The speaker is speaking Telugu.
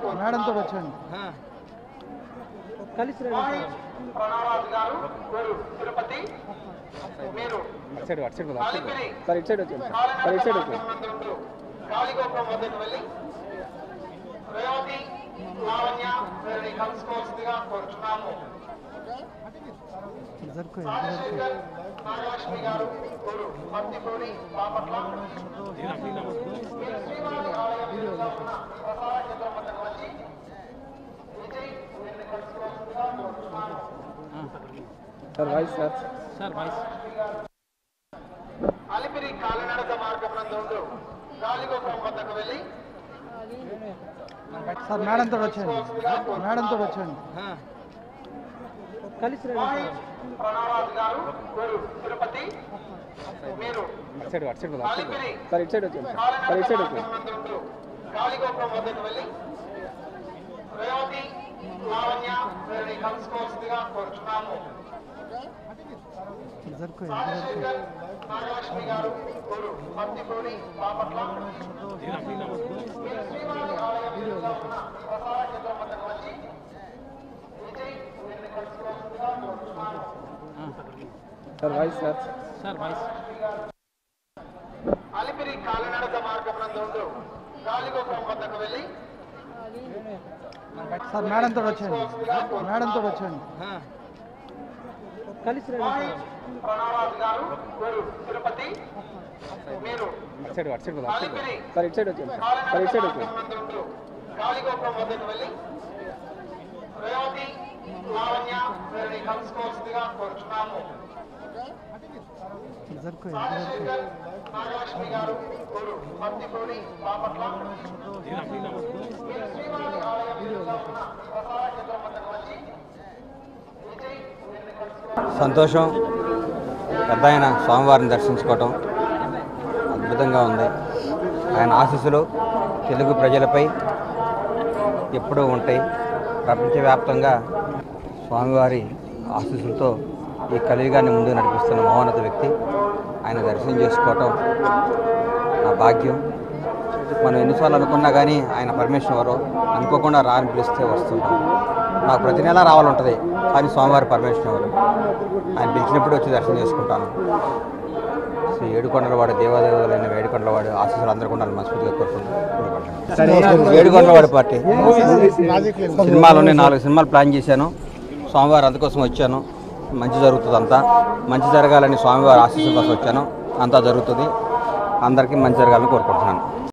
మేడం తోటి వచ్చాను కలిసి రండి ప్రణవరాజు గారు గురు తిరుపతి మీరు అటు సైడ్ అటు సైడ్ అలిపిరి సార్ ఇటు సైడ్ వచ్చాను సార్ ఇటు సైడ్ వచ్చాను కాలినడక కాళీగోపురం వద్దకు వెళ్ళి రేవతి లావణ్య వీరిని కలుసుకోవాల్సిందిగా కోరుచున్నాము జరుకు రాజశేఖర్ నాగలక్ష్మి గారు గురు భక్తిపూడి బాపట్ల మీరు శ్రీవారి ఆలయం ఎదురుగా ఉన్న ప్రసాద కేంద్రం వద్దకు వచ్చి విజయ్ వీరిని కలుసుకోవాల్సిందిగా కోరుచున్నాము sir voice sir sir voice Alipiri కాలినడక మార్గం నందు గాలిగోపురం వద్దకు వెళ్ళి సార్ మేడం తోటి వచ్చాను మేడం తోటి వచ్చాను కలిసి రండి ప్రణవరాజు గారు గురు తిరుపతి మీరు అటు సైడ్ అటు సైడ్ అలిపిరి సార్ ఇటు సైడ్ వచ్చాను సార్ ఇటు సైడ్ కాలినడక వచ్చాను మార్గం నందు గాలిగోపురం వద్దకు వెళ్ళి రేవతి లావణ్య వీరిని కలుసుకోవాల్సిందిగా కోరుచున్నాము జరుకు రాజశేఖర్ నాగలక్ష్మి గారు గురు భక్తిపూడి బాపట్ల మీరు శ్రీవారి ఆలయం ఎదురుగా ఉన్న ప్రసాద కేంద్రం వద్దకు వచ్చి విజయ్ వీరిని కలుసుకోవాల్సిందిగా కోరుచున్నాము sir voice sir sir voice Alipiri కాలినడక మార్గం నందు గాలిగోపురం వద్దకు వెళ్ళి సార్ మేడం తోటి వచ్చాను మేడం తోటి వచ్చాను కలిసి రండి ప్రణవరాజు గారు గురు తిరుపతి మీరు అటు సైడ్ అటు సైడ్ అలిపిరి సార్ ఇటు సైడ్ వచ్చాను సార్ ఇటు కాలినడక సైడ్ మార్గం వచ్చాను నందు గాలిగోపురం వద్దకు వెళ్ళి రేవతి లావణ్య వీరిని కలుసుకోవాల్సిందిగా కోరుచున్నాము జరుకు రాజశేఖర్ నాగలక్ష్మి గారు గురు భక్తిపూడి బాపట్ల మీరు శ్రీవారి ఆలయం ఎదురుగా ఉన్న ప్రసాద కేంద్రం వద్దకు వచ్చి విజయ్ వీరిని కలుసుకోవాలి సంతోషం పెద్ద ఆయన స్వామివారిని దర్శించుకోవటం అద్భుతంగా ఉంది ఆయన ఆశీస్సులు తెలుగు ప్రజలపై ఎప్పుడూ ఉంటాయి ప్రపంచవ్యాప్తంగా స్వామివారి ఆశీస్సులతో ఈ కలియుగాన్ని ముందుకు నడిపిస్తున్న మహోన్నత వ్యక్తి ఆయన దర్శనం చేసుకోవటం నా భాగ్యం మనం ఎన్నిసార్లు అనుకున్నా కానీ ఆయన పర్మిషన్ ఎవరో అనుకోకుండా రాని పిలిస్తే వస్తుంటాం నాకు ప్రతి నెల రావాలంటుంది కానీ స్వామివారి పర్మిషన్ ఎవరు ఆయన పిలిచినప్పుడు వచ్చి దర్శనం చేసుకుంటాను శ్రీ ఏడుకొండలవాడు దేవాదేవులైన వేడుకొండలవాడు ఆశీస్సులు అందరికీ ఉండాలని మనస్ఫూర్తిగా కోరుకుంటాను ఏడుకొండలవాడి పార్టీ సినిమాలోనే నాలుగు సినిమాలు ప్లాన్ చేశాను స్వామివారి అందుకోసం వచ్చాను మంచి జరుగుతుంది అంతా మంచి జరగాలని స్వామివారి ఆశీస్సుల కోసం వచ్చాను అంతా జరుగుతుంది అందరికీ మంచి జరగాలని కోరుకుంటున్నాను